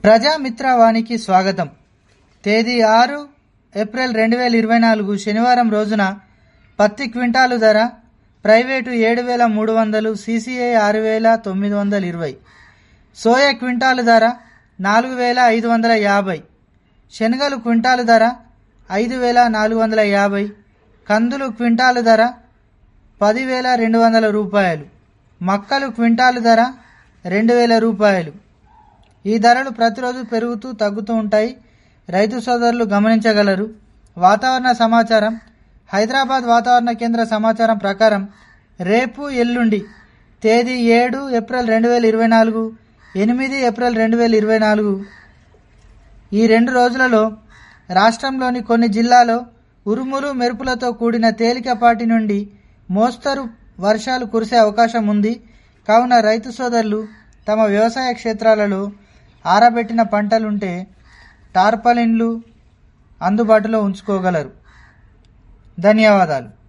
ప్రజామిత్రవానికి స్వాగతం తేదీ ఆరు ఏప్రిల్ రెండు వేల ఇరవై నాలుగు శనివారం రోజున పత్తి క్వింటాలు ధర ప్రైవేటు ఏడు వేల మూడు వందలు సీసీఐ ఆరు వేల తొమ్మిది వందల ఇరవై సోయా క్వింటాలు ధర నాలుగు వేల ఐదు వందల యాభై శనగలు క్వింటాలు ధర ఐదు వేల నాలుగు వందల యాభై కందులు క్వింటాలు ధర పదివేల రెండు వందల రూపాయలు మక్కలు క్వింటాలు ధర రెండు వేల రూపాయలు ఈ ధరలు ప్రతిరోజు పెరుగుతూ తగ్గుతూ ఉంటాయి రైతు సోదరులు గమనించగలరు వాతావరణ సమాచారం హైదరాబాద్ వాతావరణ కేంద్ర సమాచారం ప్రకారం రేపు ఎల్లుండి తేదీ ఏడు ఏప్రిల్ రెండు వేల ఇరవై నాలుగు ఎనిమిది ఏప్రిల్ రెండు వేల ఇరవై నాలుగు ఈ రెండు రోజులలో రాష్ట్రంలోని కొన్ని జిల్లాలో ఉరుములు మెరుపులతో కూడిన తేలికపాటి నుండి మోస్తరు వర్షాలు కురిసే అవకాశం ఉంది కావున రైతు సోదరులు తమ వ్యవసాయ క్షేత్రాలలో ఆరబెట్టిన పంటలుంటే టార్పలిన్లు అందుబాటులో ఉంచుకోగలరు ధన్యవాదాలు